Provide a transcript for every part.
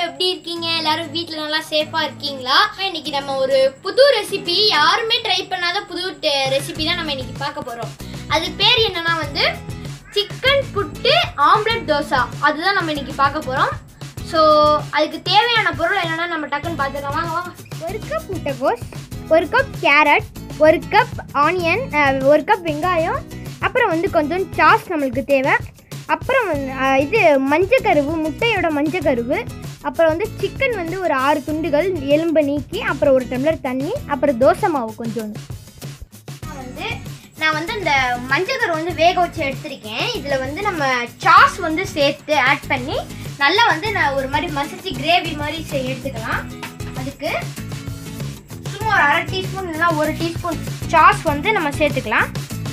எப்படி இருக்கீங்க எல்லாரும் வீட்டில் நல்லா சேஃபாக இருக்கீங்களா இன்னைக்கு நம்ம ஒரு புது ரெசிபி யாருமே ட்ரை பண்ணாத புது ரெசிபி தான் நம்ம இன்னைக்கு பார்க்க போகிறோம் அது பேர் என்னன்னா வந்து சிக்கன் புட்டு ஆம்லெட் தோசை அதுதான் நம்ம இன்னைக்கு பார்க்க போகிறோம் ஸோ அதுக்கு தேவையான பொருள் என்னன்னா நம்ம டக்குன்னு பார்த்துக்கலாம் வாங்க வாங்க ஒரு கப் முட்டைகோஸ் ஒரு கப் கேரட் ஒரு கப் ஆனியன் அஹ், ஒரு கப் வெங்காயம் அப்புறம் வந்து கொஞ்சம் சாஸ் நம்மளுக்கு தேவை அப்புறம் வந்து அஹ், இது மஞ்சக்கருவு முட்டையோட மஞ்சக்கருவு அப்புறம் வந்து சிக்கன் வந்து ஒரு ஆறு துண்டுகள் எலும்பை நீக்கி அப்புறம் ஒரு டம்ளர் தண்ணி அப்புறம் தோசை மாவு கொஞ்சோண்டு நான் வந்து நான் வந்து இந்த மஞ்சக்கரு வந்து வேக வச்சு எடுத்திருக்கேன் இதில் வந்து நம்ம சாஸ் வந்து சேர்த்து ஆட் பண்ணி நல்லா வந்து நான் ஒரு மாதிரி மசிச்சு கிரேவி மாதிரி செய் எடுத்துக்கலாம் அதுக்கு சும்மா ஒரு அரை டீஸ்பூன் இல்லைனா ஒரு டீஸ்பூன் சாஸ் வந்து நம்ம சேர்த்துக்கலாம்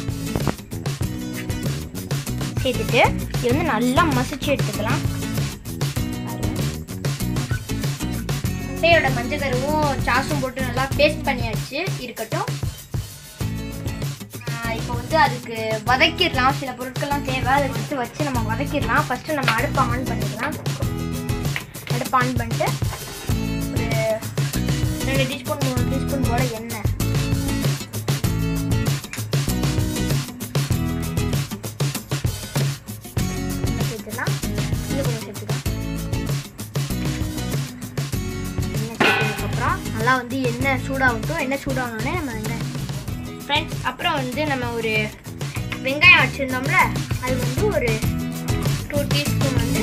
சேர்த்துட்டு இது வந்து நல்லா மசிச்சு எடுத்துக்கலாம் பாருங்க. முட்டையோட மஞ்சக்கருவும் சாஸும் போட்டு நல்லா பேஸ்ட் பண்ணியாச்சு இருக்கட்டும் ஆஹ் இப்போ வந்து அதுக்கு வதக்கிடலாம் சில பொருட்கள்லாம் தேவை அதை எடுத்து வச்சு நம்ம வதக்கிடலாம் ஃபஸ்ட்டு நம்ம அடுப்பை ஆன் பண்ணிக்கலாம் அடுப்பை ஆன் பண்ணிட்டு ஒரு ரெண்டு டீஸ்பூன் மூணு டீஸ்பூன் போல எண்ணெய் எண்ணெய் சேர்த்துக்கலாம் இன்னும் கொஞ்சம் சேர்த்துக்கலாம் எண்ணெய் சேர்த்ததுக்கப்புறம் நல்லா வந்து எண்ணெய் சூடாகட்டும் எண்ணெய் சூடாகணுன்னே நம்ம வெங்காயம் ஃப்ரெண்ட்ஸ் அப்புறம் வந்து நம்ம ஒரு வெங்காயம் வச்சுருந்தோம்ல அது வந்து ஒரு டூ டீஸ்பூன் வந்து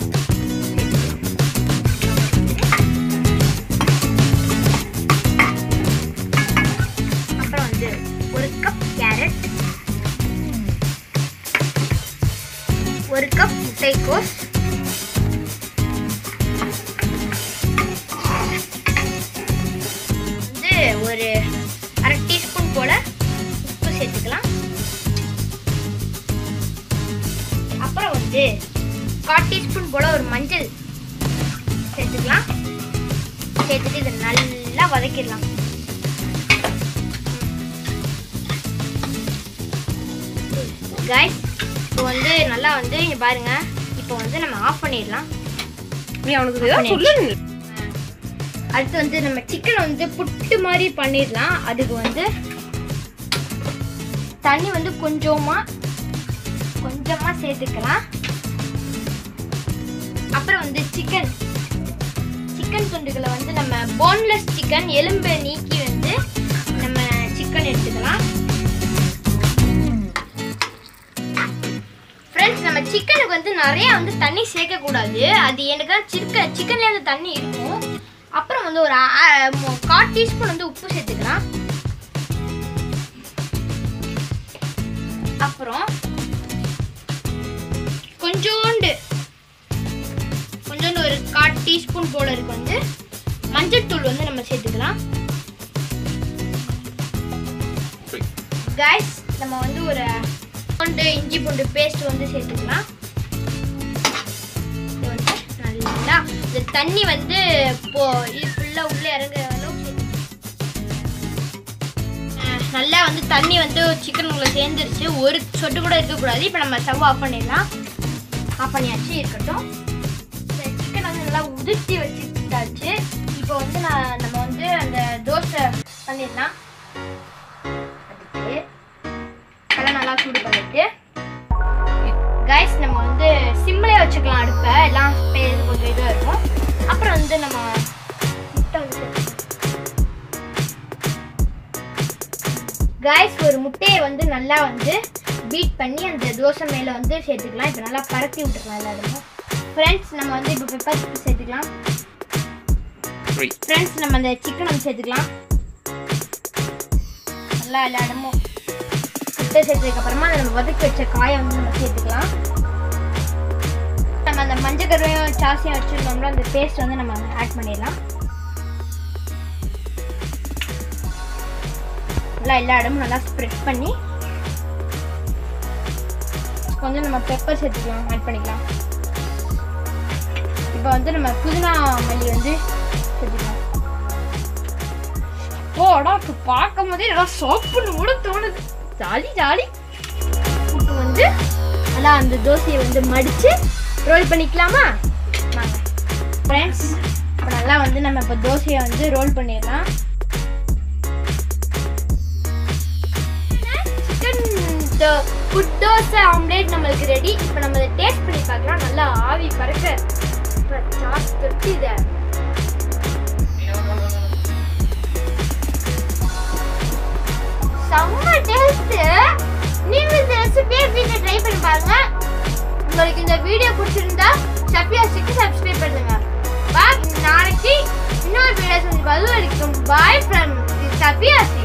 அப்புறம் வந்து ஒரு கப் கேரட் ஒரு கப் முட்டைக்கோஸ் வந்து ஒரு அரை டீஸ்பூன் போல உப்பு சேர்த்துக்கலாம் அப்புறம் வந்து கால் டீஸ்பூன் போல ஒரு மஞ்சள் சேர்த்துக்கலாம் சேர்த்துட்டு இதை நல்லா வதக்கிடலாம் கைஸ் இப்போ வந்து நல்லா வந்து இங்க பாருங்க இப்போ வந்து நம்ம ஆஃப் பண்ணிடலாம் நீ அவனுக்கு ஏதாவது சொல்லு. அடுத்து வந்து நம்ம சிக்கனை வந்து புட்டு மாதிரி பண்ணிடலாம் அதுக்கு வந்து தண்ணி வந்து கொஞ்சமா கொஞ்சமா சேர்த்துக்கலாம் அப்புறம் வந்து சிக்கன் சிக்கன் துண்டுகளை வந்து நம்ம போன்லெஸ் சிக்கன் எலும்பை நீக்கி வந்து நம்ம சிக்கன் எடுத்துக்கலாம் ஃப்ரெண்ட்ஸ் நம்ம சிக்கனுக்கு வந்து நிறைய வந்து தண்ணி சேர்க்கக்கூடாது அது எனக்கு சிக்கன் சிக்கன்லேயே வந்து தண்ணி இருக்கும் அப்புறம் வந்து ஒரு அ- மு- கால் டீஸ்பூன் வந்து உப்பு சேர்த்துக்கலாம் அப்புறம் கொஞ்சோண்டு கொஞ்சோண்டு ஒரு கால் டீஸ்பூன் போல இருக்கு வந்து மஞ்சள் தூள் வந்து நம்ம சேர்த்துக்கலாம் கைஸ் நம்ம வந்து ஒரு பூண்டு இஞ்சி பூண்டு பேஸ்ட் வந்து சேர்த்துக்கலாம் இது வந்து நல்லா இந்த தண்ணி வந்து இப்போ இது ஃபுல்லாக உள்ளே இறங்குற அளவுக்கு சேர்த்து- அஹ் நல்லா வந்து தண்ணி வந்து சிக்கன் உள்ள சேர்ந்துருச்சு ஒரு சொட்டு கூட இருக்கக்கூடாது இப்போ நம்ம ஸ்டவ் ஆஃப் பண்ணிடலாம் ஆஃப் பண்ணியாச்சு இருக்கட்டும் சிக்கன் வந்து நல்லா உதிர்த்தி வச்சுட்டாச்சு இப்போ வந்து நான் நம்ம வந்து அந்த தோசை பண்ணிடலாம் அதுக்கு அதெல்லாம் நல்லா சூடு பண்ணிட்டு கைஸ் நம்ம வந்து சிம்லே வச்சுக்கலாம் அடுப்பை எல்லாம் பே- கொஞ்சம் இதாக இருக்கும் அப்புறம் வந்து நம்ம முட்டை கைஸ் ஒரு முட்டையை வந்து நல்லா வந்து பீட் பண்ணி அந்த தோசை மேலே வந்து சேர்த்துக்கலாம் இப்போ நல்லா பரப்பி விட்டுக்கலாம் எல்லா இடமும் ஃப்ரெண்ட்ஸ் நம்ம வந்து இப்போ பெப்பர் சேர்த்துக்கலாம் ஃப்ரெண்ட்ஸ் நம்ம அந்த சிக்கன் வந்து சேர்த்துக்கலாம் நல்லா எல்லா இடமும் முட்டை சேர்த்ததுக்கு அப்புறமா அதை நம்ம வதக்கி வச்ச காயை வந்து நம்ம சேர்த்துக்கலாம் நம்ம அந்த மஞ்சள் கருவையும் சாசியும் வச்சுருந்தோம்ல அந்த பேஸ்ட் வந்து நம்ம ஆட் பண்ணிடலாம் நல்லா எல்லா இடமும் நல்லா ஸ்ப்ரெட் பண்ணி கொஞ்சம் நம்ம பெப்பர் சேர்த்துக்கலாம் ஆட் பண்ணிக்கலாம் இப்போ வந்து நம்ம புதினா மல்லி வந்து சேர்த்துக்கலாம் போடா இப்போ பார்க்கும் போதே நல்லா சாப்பிடணும் கூட தோணுது ஜாலி ஜாலி இப்போ வந்து நல்லா அந்த தோசையை வந்து மடித்து ரோல் பண்ணிக்கலாமா வாங்க ஃப்ரெண்ட்ஸ் இப்போ நல்லா வந்து நம்ம இப்போ தோசையை வந்து ரோல் பண்ணிடலாம் சிக்கன் ஃபுட் தோசை ஆம்லேட் நம்மளுக்கு ரெடி இப்போ நம்ம இதை டேஸ்ட் பண்ணி பார்க்கலாம் நல்லா ஆவி பறக்க இப்போ சாஸ் தொட்டு இதை செம்ம டேஸ்ட்டு நீங்கள் இந்த ரெசிபியை வீட்டில் ட்ரை பண்ணி பாருங்க உங்களுக்கு இந்த வீடியோ பிடிச்சிருந்தா சப்பியாசிக்கு சப்ஸ்கிரைப் பண்ணுங்க பாய் நாளைக்கு இன்னொரு வீடியோ செஞ்சு அது வரைக்கும் பாய் ஃப்ரம் சப்பியாசி